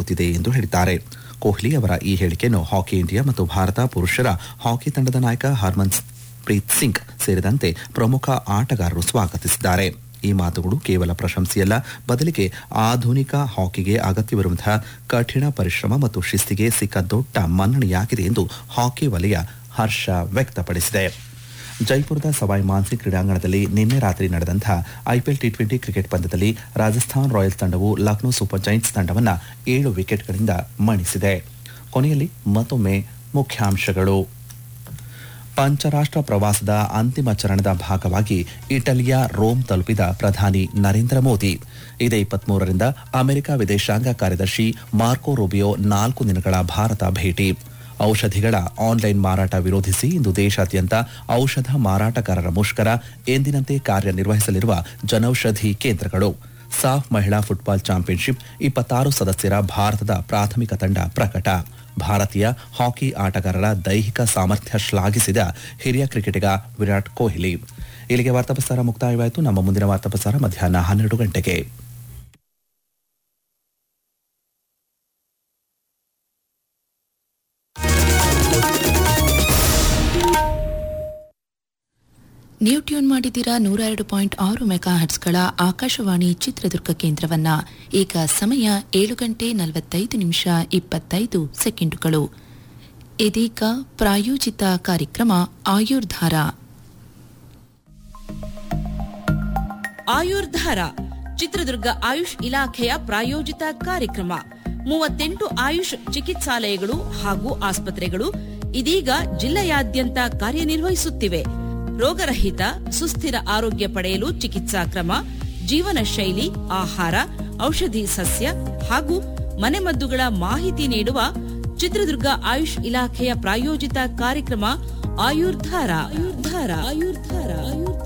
ಆಗುತ್ತಿದೆ ಎಂದು ಹೇಳಿದ್ದಾರೆ ಕೊಹ್ಲಿ ಅವರ ಈ ಹೇಳಿಕೆಯನ್ನು ಹಾಕಿ ಇಂಡಿಯಾ ಮತ್ತು ಭಾರತ ಪುರುಷರ ಹಾಕಿ ತಂಡದ ನಾಯಕ ಹರ್ಮನ್ ಪ್ರೀತ್ ಸಿಂಗ್ ಸೇರಿದಂತೆ ಪ್ರಮುಖ ಆಟಗಾರರು ಸ್ವಾಗತಿಸಿದ್ದಾರೆ ಈ ಮಾತುಗಳು ಕೇವಲ ಪ್ರಶಂಸೆಯಲ್ಲ ಬದಲಿಗೆ ಆಧುನಿಕ ಹಾಕಿಗೆ ಅಗತ್ಯವಿರುವಂತಹ ಕಠಿಣ ಪರಿಶ್ರಮ ಮತ್ತು ಶಿಸ್ತಿಗೆ ಸಿಕ್ಕ ದೊಡ್ಡ ಮನ್ನಣೆಯಾಗಿದೆ ಎಂದು ಹಾಕಿ ವಲಯ ಹರ್ಷ ವ್ಯಕ್ತಪಡಿಸಿದೆ ಜೈಪುರದ ಸವಾಯ್ ಮಾನ್ಸಿ ಕ್ರೀಡಾಂಗಣದಲ್ಲಿ ನಿನ್ನೆ ರಾತ್ರಿ ನಡೆದಂತಹ ಐಪಿಎಲ್ ಟಿ ಟ್ವೆಂಟಿ ಕ್ರಿಕೆಟ್ ಪಂದ್ಯದಲ್ಲಿ ರಾಜಸ್ಥಾನ್ ರಾಯಲ್ಸ್ ತಂಡವು ಲಕ್ನೋ ಸೂಪರ್ ಜೈಂಟ್ಸ್ ತಂಡವನ್ನು ಏಳು ವಿಕೆಟ್ಗಳಿಂದ ಮಣಿಸಿದೆ ಕೊನೆಯಲ್ಲಿ ಮತ್ತೊಮ್ಮೆ ಮುಖ್ಯಾಂಶಗಳು ಪಂಚರಾಷ್ಟ್ರ ಪ್ರವಾಸದ ಅಂತಿಮ ಚರಣದ ಭಾಗವಾಗಿ ಇಟಲಿಯ ರೋಮ್ ತಲುಪಿದ ಪ್ರಧಾನಿ ನರೇಂದ್ರ ಮೋದಿ ಇದೇ ಇಪ್ಪತ್ಮೂರರಿಂದ ಅಮೆರಿಕ ವಿದೇಶಾಂಗ ಕಾರ್ಯದರ್ಶಿ ಮಾರ್ಕೋ ರೂಬಿಯೋ ನಾಲ್ಕು ದಿನಗಳ ಭಾರತ ಭೇಟಿ ಔಷಧಿಗಳ ಆನ್ಲೈನ್ ಮಾರಾಟ ವಿರೋಧಿಸಿ ಇಂದು ದೇಶಾದ್ಯಂತ ಔಷಧ ಮಾರಾಟಗಾರರ ಮುಷ್ಕರ ಎಂದಿನಂತೆ ಕಾರ್ಯನಿರ್ವಹಿಸಲಿರುವ ಜನೌಷಧಿ ಕೇಂದ್ರಗಳು ಸಾಫ್ ಮಹಿಳಾ ಫುಟ್ಬಾಲ್ ಚಾಂಪಿಯನ್ಶಿಪ್ ಇಪ್ಪತ್ತಾರು ಸದಸ್ಯರ ಭಾರತದ ಪ್ರಾಥಮಿಕ ತಂಡ ಪ್ರಕಟ ಭಾರತೀಯ ಹಾಕಿ ಆಟಗಾರರ ದೈಹಿಕ ಸಾಮರ್ಥ್ಯ ಶ್ಲಾಘಿಸಿದ ಹಿರಿಯ ಕ್ರಿಕೆಟಿಗ ವಿರಾಟ್ ಕೊಹ್ಲಿ ಇಲ್ಲಿಗೆ ವಾರ್ತಾ ಪ್ರಸಾರ ಮುಕ್ತಾಯವಾಯಿತು ನಮ್ಮ ಮುಂದಿನ ವಾರ್ತಾ ಪ್ರಸಾರ ಮಧ್ಯಾಹ್ನ ಹನ್ನೆರಡು ಗಂಟೆಗೆ ನೀವು ಟ್ಯೂನ್ ಮಾಡಿದ್ದೀರಾ ನೂರ ಎರಡು ಪಾಯಿಂಟ್ ಆರು ಮೆಗಾ ಹರ್ಟ್ಸ್ಗಳ ಆಕಾಶವಾಣಿ ಚಿತ್ರದುರ್ಗ ಕೇಂದ್ರವನ್ನ ಈಗ ಸಮಯ ಏಳು ಗಂಟೆ ನಲವತ್ತೈದು ನಿಮಿಷ ಇಪ್ಪತ್ತೈದು ಸೆಕೆಂಡುಗಳು ಇದೀಗ ಪ್ರಾಯೋಜಿತ ಕಾರ್ಯಕ್ರಮ ಆಯುರ್ಧಾರ ಆಯುರ್ಧಾರ ಚಿತ್ರದುರ್ಗ ಆಯುಷ್ ಇಲಾಖೆಯ ಪ್ರಾಯೋಜಿತ ಕಾರ್ಯಕ್ರಮ ಮೂವತ್ತೆಂಟು ಆಯುಷ್ ಚಿಕಿತ್ಸಾಲಯಗಳು ಹಾಗೂ ಆಸ್ಪತ್ರೆಗಳು ಇದೀಗ ಜಿಲ್ಲೆಯಾದ್ಯಂತ ಕಾರ್ಯನಿರ್ವಹಿಸುತ್ತಿವೆ ರೋಗರಹಿತ ಸುಸ್ಥಿರ ಆರೋಗ್ಯ ಪಡೆಯಲು ಚಿಕಿತ್ಸಾ ಕ್ರಮ ಜೀವನ ಶೈಲಿ ಆಹಾರ ಔಷಧಿ ಸಸ್ಯ ಹಾಗೂ ಮನೆಮದ್ದುಗಳ ಮಾಹಿತಿ ನೀಡುವ ಚಿತ್ರದುರ್ಗ ಆಯುಷ್ ಇಲಾಖೆಯ ಪ್ರಾಯೋಜಿತ ಕಾರ್ಯಕ್ರಮ ಆಯುರ್ಧಾರ ಆಯುರ್ಧಾರ ಆಯುರ್ಧಾರ ಆಯುರ್ಧಾರ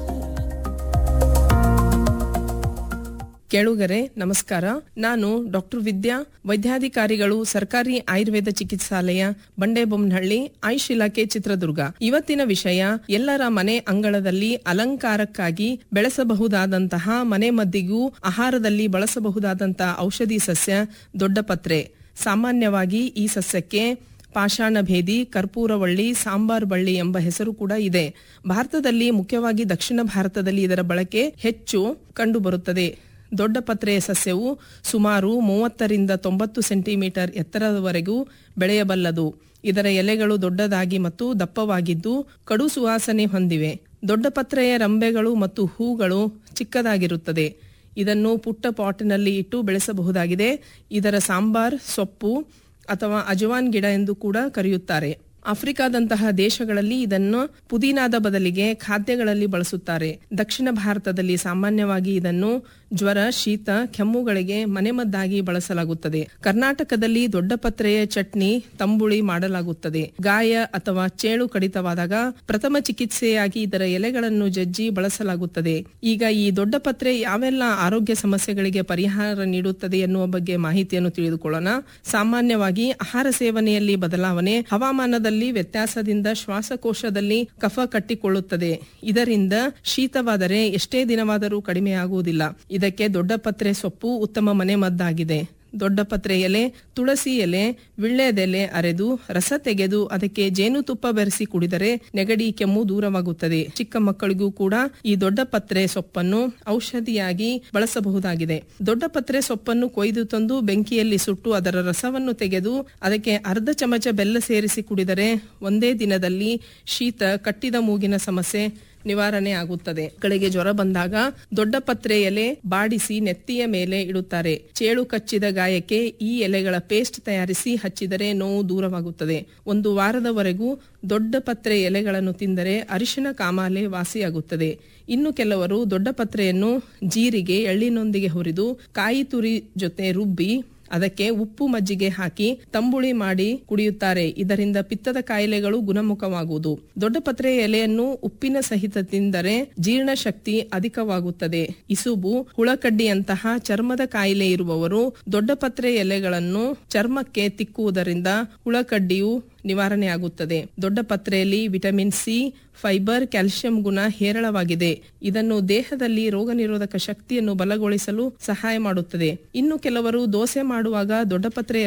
ಕೇಳುಗರೆ ನಮಸ್ಕಾರ ನಾನು ಡಾಕ್ಟರ್ ವಿದ್ಯಾ ವೈದ್ಯಾಧಿಕಾರಿಗಳು ಸರ್ಕಾರಿ ಆಯುರ್ವೇದ ಚಿಕಿತ್ಸಾಲಯ ಬಂಡೇಬೊಮ್ಮನಹಳ್ಳಿ ಆಯುಷ್ ಇಲಾಖೆ ಚಿತ್ರದುರ್ಗ ಇವತ್ತಿನ ವಿಷಯ ಎಲ್ಲರ ಮನೆ ಅಂಗಳದಲ್ಲಿ ಅಲಂಕಾರಕ್ಕಾಗಿ ಬೆಳೆಸಬಹುದಾದಂತಹ ಮನೆ ಮದ್ದಿಗೂ ಆಹಾರದಲ್ಲಿ ಬಳಸಬಹುದಾದಂತಹ ಔಷಧಿ ಸಸ್ಯ ದೊಡ್ಡಪತ್ರೆ ಸಾಮಾನ್ಯವಾಗಿ ಈ ಸಸ್ಯಕ್ಕೆ ಪಾಷಾಣಭೇದಿ ಕರ್ಪೂರವಳ್ಳಿ ಸಾಂಬಾರ್ ಬಳ್ಳಿ ಎಂಬ ಹೆಸರು ಕೂಡ ಇದೆ ಭಾರತದಲ್ಲಿ ಮುಖ್ಯವಾಗಿ ದಕ್ಷಿಣ ಭಾರತದಲ್ಲಿ ಇದರ ಬಳಕೆ ಹೆಚ್ಚು ಕಂಡುಬರುತ್ತದೆ ದೊಡ್ಡ ಪತ್ರೆಯ ಸಸ್ಯವು ಸುಮಾರು ಮೂವತ್ತರಿಂದ ತೊಂಬತ್ತು ಸೆಂಟಿಮೀಟರ್ ಎತ್ತರದವರೆಗೂ ಬೆಳೆಯಬಲ್ಲದು ಇದರ ಎಲೆಗಳು ದೊಡ್ಡದಾಗಿ ಮತ್ತು ದಪ್ಪವಾಗಿದ್ದು ಕಡು ಸುವಾಸನೆ ಹೊಂದಿವೆ ದೊಡ್ಡ ಪತ್ರೆಯ ರಂಬೆಗಳು ಮತ್ತು ಹೂಗಳು ಚಿಕ್ಕದಾಗಿರುತ್ತದೆ ಇದನ್ನು ಪುಟ್ಟ ಪಾಟಿನಲ್ಲಿ ಇಟ್ಟು ಬೆಳೆಸಬಹುದಾಗಿದೆ ಇದರ ಸಾಂಬಾರ್ ಸೊಪ್ಪು ಅಥವಾ ಅಜವಾನ್ ಗಿಡ ಎಂದು ಕೂಡ ಕರೆಯುತ್ತಾರೆ ಆಫ್ರಿಕಾದಂತಹ ದೇಶಗಳಲ್ಲಿ ಇದನ್ನು ಪುದೀನಾದ ಬದಲಿಗೆ ಖಾದ್ಯಗಳಲ್ಲಿ ಬಳಸುತ್ತಾರೆ ದಕ್ಷಿಣ ಭಾರತದಲ್ಲಿ ಸಾಮಾನ್ಯವಾಗಿ ಇದನ್ನು ಜ್ವರ ಶೀತ ಕೆಮ್ಮುಗಳಿಗೆ ಮನೆಮದ್ದಾಗಿ ಬಳಸಲಾಗುತ್ತದೆ ಕರ್ನಾಟಕದಲ್ಲಿ ದೊಡ್ಡ ಪತ್ರೆಯ ಚಟ್ನಿ ತಂಬುಳಿ ಮಾಡಲಾಗುತ್ತದೆ ಗಾಯ ಅಥವಾ ಚೇಳು ಕಡಿತವಾದಾಗ ಪ್ರಥಮ ಚಿಕಿತ್ಸೆಯಾಗಿ ಇದರ ಎಲೆಗಳನ್ನು ಜಜ್ಜಿ ಬಳಸಲಾಗುತ್ತದೆ ಈಗ ಈ ದೊಡ್ಡ ಪತ್ರೆ ಯಾವೆಲ್ಲ ಆರೋಗ್ಯ ಸಮಸ್ಯೆಗಳಿಗೆ ಪರಿಹಾರ ನೀಡುತ್ತದೆ ಎನ್ನುವ ಬಗ್ಗೆ ಮಾಹಿತಿಯನ್ನು ತಿಳಿದುಕೊಳ್ಳೋಣ ಸಾಮಾನ್ಯವಾಗಿ ಆಹಾರ ಸೇವನೆಯಲ್ಲಿ ಬದಲಾವಣೆ ಹವಾಮಾನದಲ್ಲಿ ವ್ಯತ್ಯಾಸದಿಂದ ಶ್ವಾಸಕೋಶದಲ್ಲಿ ಕಫ ಕಟ್ಟಿಕೊಳ್ಳುತ್ತದೆ ಇದರಿಂದ ಶೀತವಾದರೆ ಎಷ್ಟೇ ದಿನವಾದರೂ ಕಡಿಮೆಯಾಗುವುದಿಲ್ಲ ಇದಕ್ಕೆ ದೊಡ್ಡ ಪತ್ರೆ ಸೊಪ್ಪು ಉತ್ತಮ ಮನೆಮದ್ದಾಗಿದೆ ದೊಡ್ಡ ಪತ್ರೆ ಎಲೆ ತುಳಸಿ ಎಲೆ ವಿಳ್ಳೆದೆಲೆ ಅರೆದು ರಸ ತೆಗೆದು ಅದಕ್ಕೆ ಜೇನುತುಪ್ಪ ಬೆರೆಸಿ ಕುಡಿದರೆ ನೆಗಡಿ ಕೆಮ್ಮು ದೂರವಾಗುತ್ತದೆ ಚಿಕ್ಕ ಮಕ್ಕಳಿಗೂ ಕೂಡ ಈ ದೊಡ್ಡ ಪತ್ರೆ ಸೊಪ್ಪನ್ನು ಔಷಧಿಯಾಗಿ ಬಳಸಬಹುದಾಗಿದೆ ದೊಡ್ಡ ಪತ್ರೆ ಸೊಪ್ಪನ್ನು ಕೊಯ್ದು ತಂದು ಬೆಂಕಿಯಲ್ಲಿ ಸುಟ್ಟು ಅದರ ರಸವನ್ನು ತೆಗೆದು ಅದಕ್ಕೆ ಅರ್ಧ ಚಮಚ ಬೆಲ್ಲ ಸೇರಿಸಿ ಕುಡಿದರೆ ಒಂದೇ ದಿನದಲ್ಲಿ ಶೀತ ಕಟ್ಟಿದ ಮೂಗಿನ ಸಮಸ್ಯೆ ನಿವಾರಣೆ ಆಗುತ್ತದೆ ಮಕ್ಕಳಿಗೆ ಜ್ವರ ಬಂದಾಗ ದೊಡ್ಡ ಪತ್ರೆ ಎಲೆ ಬಾಡಿಸಿ ನೆತ್ತಿಯ ಮೇಲೆ ಇಡುತ್ತಾರೆ ಚೇಳು ಕಚ್ಚಿದ ಗಾಯಕ್ಕೆ ಈ ಎಲೆಗಳ ಪೇಸ್ಟ್ ತಯಾರಿಸಿ ಹಚ್ಚಿದರೆ ನೋವು ದೂರವಾಗುತ್ತದೆ ಒಂದು ವಾರದವರೆಗೂ ದೊಡ್ಡ ಪತ್ರೆ ಎಲೆಗಳನ್ನು ತಿಂದರೆ ಅರಿಶಿನ ಕಾಮಾಲೆ ವಾಸಿಯಾಗುತ್ತದೆ ಇನ್ನು ಕೆಲವರು ದೊಡ್ಡ ಪತ್ರೆಯನ್ನು ಜೀರಿಗೆ ಎಳ್ಳಿನೊಂದಿಗೆ ಹುರಿದು ಕಾಯಿ ತುರಿ ಜೊತೆ ರುಬ್ಬಿ ಅದಕ್ಕೆ ಉಪ್ಪು ಮಜ್ಜಿಗೆ ಹಾಕಿ ತಂಬುಳಿ ಮಾಡಿ ಕುಡಿಯುತ್ತಾರೆ ಇದರಿಂದ ಪಿತ್ತದ ಕಾಯಿಲೆಗಳು ಗುಣಮುಖವಾಗುವುದು ದೊಡ್ಡ ಪತ್ರೆ ಎಲೆಯನ್ನು ಉಪ್ಪಿನ ಸಹಿತ ತಿಂದರೆ ಜೀರ್ಣ ಶಕ್ತಿ ಅಧಿಕವಾಗುತ್ತದೆ ಇಸುಬು ಹುಳಕಡ್ಡಿಯಂತಹ ಚರ್ಮದ ಕಾಯಿಲೆ ಇರುವವರು ದೊಡ್ಡ ಪತ್ರೆ ಎಲೆಗಳನ್ನು ಚರ್ಮಕ್ಕೆ ತಿಕ್ಕುವುದರಿಂದ ಹುಳಕಡ್ಡಿಯು ನಿವಾರಣೆಯಾಗುತ್ತದೆ ದೊಡ್ಡ ಪತ್ರೆಯಲ್ಲಿ ವಿಟಮಿನ್ ಸಿ ಫೈಬರ್ ಕ್ಯಾಲ್ಸಿಯಂ ಗುಣ ಹೇರಳವಾಗಿದೆ ಇದನ್ನು ದೇಹದಲ್ಲಿ ರೋಗ ನಿರೋಧಕ ಶಕ್ತಿಯನ್ನು ಬಲಗೊಳಿಸಲು ಸಹಾಯ ಮಾಡುತ್ತದೆ ಇನ್ನು ಕೆಲವರು ದೋಸೆ ಮಾಡುವಾಗ ದೊಡ್ಡ ಪತ್ರೆ